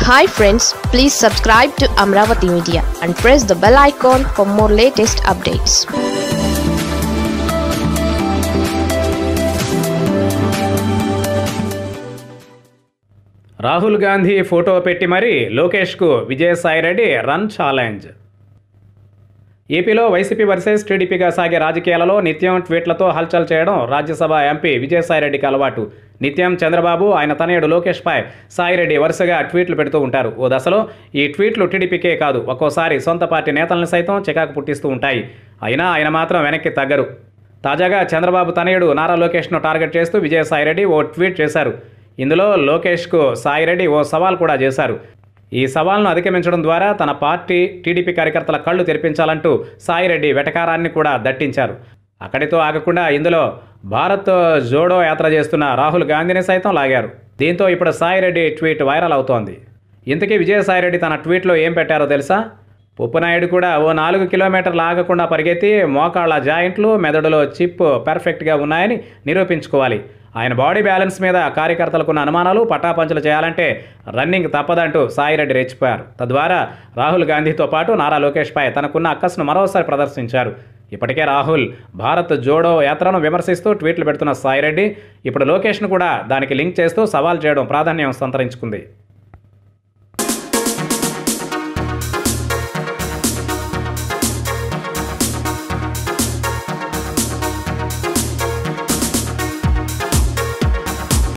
hi friends please subscribe to Amaravati media and press the bell icon for more latest updates Rahul Gandhi photo పెట్టి మరీ లోకేష్కు Vijayasai Reddy run challenge ఏపీలో YCP versus టీడీపీగా సాగే రాజకీయాలలో నిత్యం ట్వీట్లతో హల్చల్ చేయడం రాజ్యసభ ఎంపీ విజయసాయిరెడ్డికి అలవాటు నిత్యం చంద్రబాబు ఆయన తనయుడు లోకేష్పై సాయిరెడ్డి వరుసగా ట్వీట్లు పెడుతూ ఉంటారు ఓ దశలో ఈ ట్వీట్లు టీడీపీకే కాదు ఒక్కోసారి సొంత పార్టీ నేతలను సైతం చికాకు పుట్టిస్తూ ఉంటాయి అయినా ఆయన మాత్రం వెనక్కి తగ్గరు తాజాగా చంద్రబాబు తనయుడు నారా లోకేష్ను టార్గెట్ చేస్తూ విజయసాయిరెడ్డి ఓ ట్వీట్ చేశారు ఇందులో లోకేష్కు సాయిరెడ్డి ఓ సవాల్ కూడా చేశారు ఈ సవాల్ను అధిగమించడం ద్వారా తన పార్టీ టీడీపీ కార్యకర్తల కళ్ళు తెరిపించాలంటూ సాయిరెడ్డి వెటకారాన్ని కూడా దట్టించారు అక్కడితో ఆగకుండా ఇందులో భారత్ జోడో యాత్ర చేస్తున్న రాహుల్ గాంధీని సైతం లాగారు దీంతో ఇప్పుడు సాయిరెడ్డి ట్వీట్ వైరల్ అవుతోంది ఇంతకీ విజయసాయిరెడ్డి తన ట్వీట్లో ఏం పెట్టారో తెలుసా పుప్పనాయుడు కూడా ఓ నాలుగు కిలోమీటర్లు ఆగకుండా పరిగెత్తి మోకాళ్ళ జాయింట్లు మెదడులో చిప్ పర్ఫెక్ట్గా ఉన్నాయని నిరూపించుకోవాలి ఆయన బాడీ బ్యాలెన్స్ మీద కార్యకర్తలకున్న అనుమానాలు పటాపంచలు చేయాలంటే రన్నింగ్ తప్పదంటూ సాయిరెడ్డి రెచ్చిపోయారు తద్వారా రాహుల్ గాంధీతో పాటు నారా లోకేష్పై తనకున్న అక్కస్ను మరోసారి ప్రదర్శించారు ఇప్పటికే రాహుల్ భారత్ జోడో యాత్రను విమర్శిస్తూ ట్వీట్లు పెడుతున్న సాయిరెడ్డి ఇప్పుడు లోకేష్ను కూడా దానికి లింక్ చేస్తూ సవాల్ చేయడం ప్రాధాన్యం సంతరించుకుంది